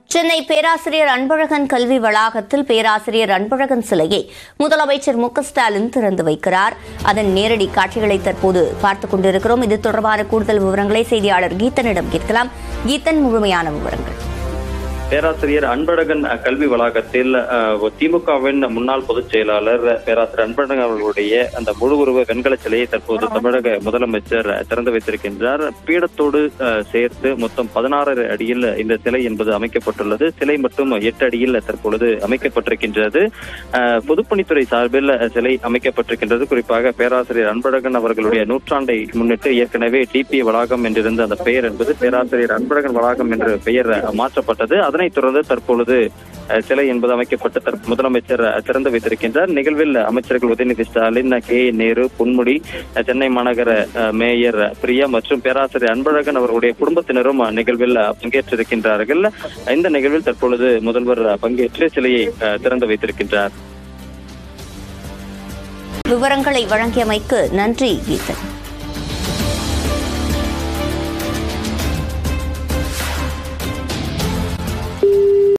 சென்னை பேராசிரியர் அன்பழகன் கல்வி வளாகத்தில் பேராசிரியர் அன்பழகன் சிலையை முதலமைச்சர் மு க ஸ்டாலின் திறந்து வைக்கிறார் அதன் நேரடி காட்சிகளை தற்போது பார்த்துக் கொண்டிருக்கிறோம் இது தொடர்பான கூடுதல் விவரங்களை செய்தியாளர் கீதனிடம் கேட்கலாம் கீதன் முழுமையான விவரங்கள் பேராசிரியர் அன்பழகன் அஹ், கல்வி வளாகத்தில் அஹ், திமுகவின் முன்னாள் பொதுச் செயலாளர் பேராசிரியர் அன்பழகன் அவர்களுடைய அந்த முழு உருவ வெண்கல சிலையை தற்போது தமிழக முதலமைச்சர் அஹ், திறந்து வைத்திருக்கின்றார் பீடத்தோடு அஹ், சேர்த்து மொத்தம் பதினாறு அடியில் இந்த சிலை என்பது அமைக்கப்பட்டுள்ளது சிலை மட்டும் எட்டு அடியில் தற்பொழுது அமைக்கப்பட்டிருக்கின்றது அஹ், பொதுப்பணித்துறை சார்பில் அஹ், சிலை அமைக்கப்பட்டிருக்கின்றது குறிப்பாக பேராசிரியர் அன்பழகன் அவர்களுடைய நூற்றாண்டை முன்னிட்டு ஏற்கனவே டிபி வளாகம் என்றிருந்த அந்த பெயர் என்பது பேராசிரியர் அன்பழகன் வளாகம் என்று பெயர் அஹ், மாற்றப்பட்டது அதனைத் தொடர்ந்து தற்பொழுது அஹ், சிலை என்பது அமைக்கப்பட்டு தற்- முதலமைச்சர் அஹ், திறந்து வைத்திருக்கின்றார் நிகழ்வில் அமைச்சர்கள் உதயநிதி ஸ்டாலின் கே நேரு பொன்முடி அஹ், சென்னை மாநகர அஹ், மேயர் பிரியா மற்றும் பேராசிரியர் அன்பழகன் அவர்களுடைய குடும்பத்தினரும் அஹ், நிகழ்வில் அஹ், பங்கேற்றிருக்கின்றார்கள் இந்த நிகழ்வில் தற்பொழுது முதல்வர் அஹ், பங்கேற்று சிலையை அஹ், திறந்து வைத்திருக்கின்றார் விவரங்களை வழங்கியமைக்கு நன்றி கீதன்